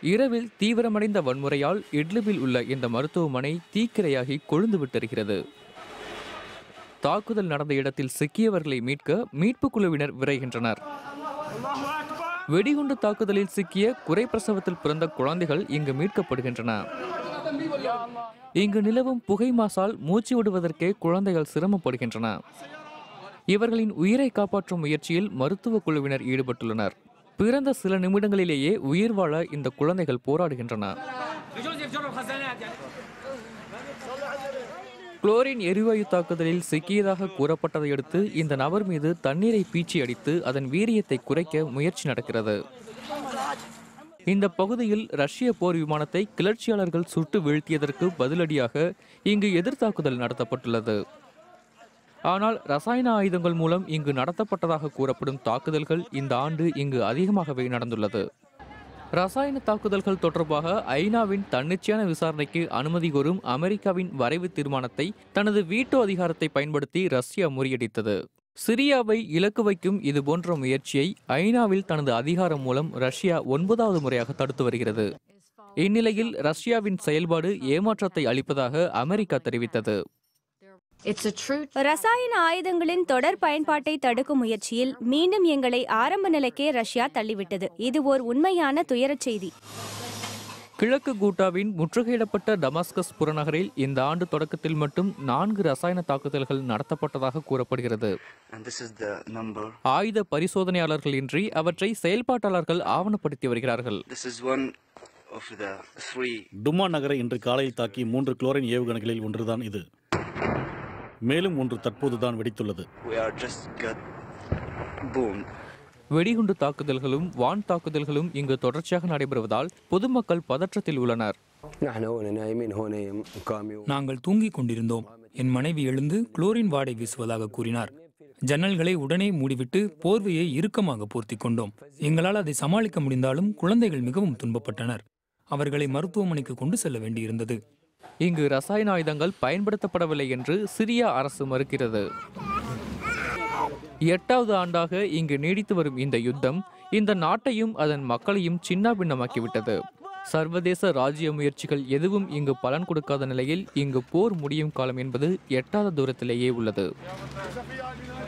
இரவில் தீவிரமடைந்த வன்முறையால் இட்லிபில் உள்ள இந்த மருத்துவமனை தீக்கிரையாகி கொழுந்து விட்டிருக்கிறது தாக்குதல் நடந்த இடத்தில் சிக்கியவர்களை மீட்க மீட்புக் குழுவினர் விரைகின்றனர் வெடிகுண்டு தாக்குதலில் சிக்கிய குறைப்பிரசவத்தில் பிறந்த குழந்தைகள் இங்கு மீட்கப்படுகின்றன இங்கு நிலவும் புகை மாசால் மூச்சு விடுவதற்கே குழந்தைகள் சிரமப்படுகின்றன இவர்களின் உயிரை காப்பாற்றும் முயற்சியில் மருத்துவ குழுவினர் ஈடுபட்டுள்ளனர் பிறந்த சில நிமிடங்களிலேயே உயிர் வாழ இந்த குழந்தைகள் போராடுகின்றன குளோரின் எரிவாயு தாக்குதலில் சிக்கியதாக கூறப்பட்டதை அடுத்து இந்த நபர் மீது தண்ணீரை பீச்சி அடித்து அதன் வீரியத்தை குறைக்க முயற்சி நடக்கிறது இந்த பகுதியில் ரஷ்ய போர் விமானத்தை கிளர்ச்சியாளர்கள் சுட்டு வீழ்த்தியதற்கு பதிலடியாக இங்கு எதிர்த்தாக்குதல் நடத்தப்பட்டுள்ளது ஆனால் ரசாயன ஆயுதங்கள் மூலம் இங்கு நடத்தப்பட்டதாக கூறப்படும் தாக்குதல்கள் இந்த ஆண்டு இங்கு அதிகமாகவே நடந்துள்ளது ரசாயன தாக்குதல்கள் தொடர்பாக ஐநாவின் தன்னிச்சையான விசாரணைக்கு அனுமதி கோரும் அமெரிக்காவின் வரைவு தீர்மானத்தை தனது வீட்டோ அதிகாரத்தை பயன்படுத்தி ரஷ்யா முறியடித்தது சிரியாவை இலக்கு வைக்கும் இதுபோன்ற முயற்சியை ஐநாவில் தனது அதிகாரம் மூலம் ரஷ்யா ஒன்பதாவது முறையாக தடுத்து வருகிறது இந்நிலையில் ரஷ்யாவின் செயல்பாடு ஏமாற்றத்தை அளிப்பதாக அமெரிக்கா தெரிவித்தது It's a true ரசாயன ஆயுதங்களின் தொடர் பயன்பாட்டை தடுக்கும் முயற்சியில் மீண்டும் எங்களை ஆரம்ப நிலைக்கே ரஷ்யா தள்ளிவிட்டது இது ஓர் உண்மையான துயரச் செய்தி கிழக்கு கூட்டாவின் முற்றுகையிடப்பட்ட டமாஸ்கஸ் புறநகரில் இந்த ஆண்டு தொடக்கத்தில் மட்டும் நான்கு ரசாயன தாக்குதல்கள் நடத்தப்பட்டதாக கூறப்படுகிறது and this is the number. ஆயுத பரிசோதனையாளர்கள் இன்றி அவற்றை செயல்பாட்டாளர்கள் ஆவணப்படுத்தி வருகிறார்கள் This is one of the three. டுமா நகரை இன்று காலையில் தாக்கி மூன்று குளோரின் ஏவுகணைகளில் ஒன்றுதான் இது மேலும் ஒன்று தற்போதுதான் வெடித்துள்ளது We are just got boomed. வெடிகுண்டு தாக்குதல்களும் வான் தாக்குதல்களும் இங்கு தொடர்ச்சியாக நடைபெறுவதால் பொதுமக்கள் பதற்றத்தில் உள்ளனர் نحن هون نايمين هون مقامي நாங்கள் தூங்கிக் கொண்டிருந்தோம் என் மனைவி எழுந்து குளோரின் வாடை வீசுவதாக கூறினார் ஜன்னல்களை உடனே மூடிவிட்டு போர்வையை இறுக்கமாக போர்த்திக் கொண்டோம் எங்களால் அதை சமாளிக்க முடிந்தாலும் குழந்தைகள் மிகவும் துன்பப்பட்டனர் அவர்களை மருத்துவமனைக்கு கொண்டு செல்ல வேண்டியிருந்தது இங்கு ரசாயன ஆயுதங்கள் பயன்படுத்தப்படவில்லை என்று சிரியா அரசு மறுக்கிறது எட்டாவது ஆண்டாக இங்கு நீடித்து வரும் இந்த யுத்தம் இந்த நாட்டையும் அதன் மக்களையும் சின்னாபின்னமாக்கிவிட்டது சர்வதேச ராஜ்ய முயற்சிகள் எதுவும் இங்கு பலன் கொடுக்காத நிலையில் இங்கு போர் முடியும் காலம் என்பது எட்டாத தூரத்திலேயே உள்ளது